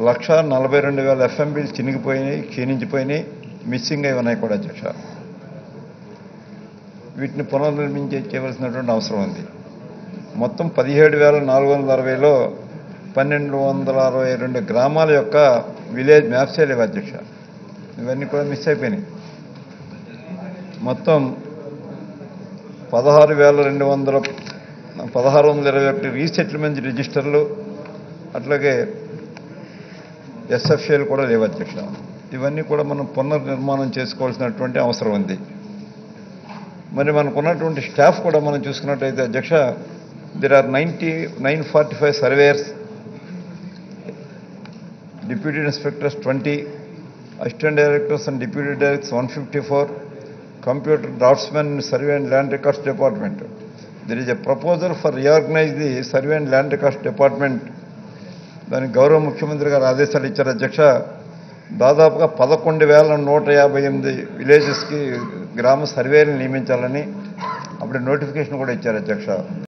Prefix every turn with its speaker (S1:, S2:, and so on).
S1: లక్ష నలభై రెండు వేల ఎఫ్ఎంబీలు చినిగిపోయినాయి క్షీణించిపోయినాయి మిస్సింగ్ అయి ఉన్నాయి కూడా అధ్యక్ష వీటిని పునర్నిర్మించే చేయవలసినటువంటి అవసరం ఉంది మొత్తం పదిహేడు వేల నాలుగు వందల అరవైలో పన్నెండు వందల అరవై రెండు గ్రామాల యొక్క విలేజ్ మ్యాప్సే లేవు అధ్యక్ష ఇవన్నీ కూడా మిస్ అయిపోయినాయి మొత్తం పదహారు వేల రెండు వందల పదహారు వందల ఇరవై ఒకటి రీసెటిల్మెంట్ రిజిస్టర్లు అట్లాగే ఎస్ఎఫ్ఏలు కూడా లేవు అధ్యక్ష ఇవన్నీ కూడా మనం పునర్నిర్మాణం చేసుకోవాల్సినటువంటి అవసరం ఉంది మరి మనకున్నటువంటి స్టాఫ్ కూడా మనం చూసుకున్నట్టయితే అధ్యక్ష there are ninety nine forty five surveyors deputy inspectors twenty assistant directors and deputy directors one fifty four computer draftsmen survey and land records department there is a proposal for reorganise the survey and land records department దానికి గౌరవ ముఖ్యమంత్రి గారు ఆదేశాలు ఇచ్చారు అధ్యక్ష దాదాపుగా పదకొండు వేల నూట యాభై ఎనిమిది విలేజెస్కి గ్రామ సర్వేలు నియమించాలని అప్పుడు నోటిఫికేషన్ కూడా ఇచ్చారు అధ్యక్ష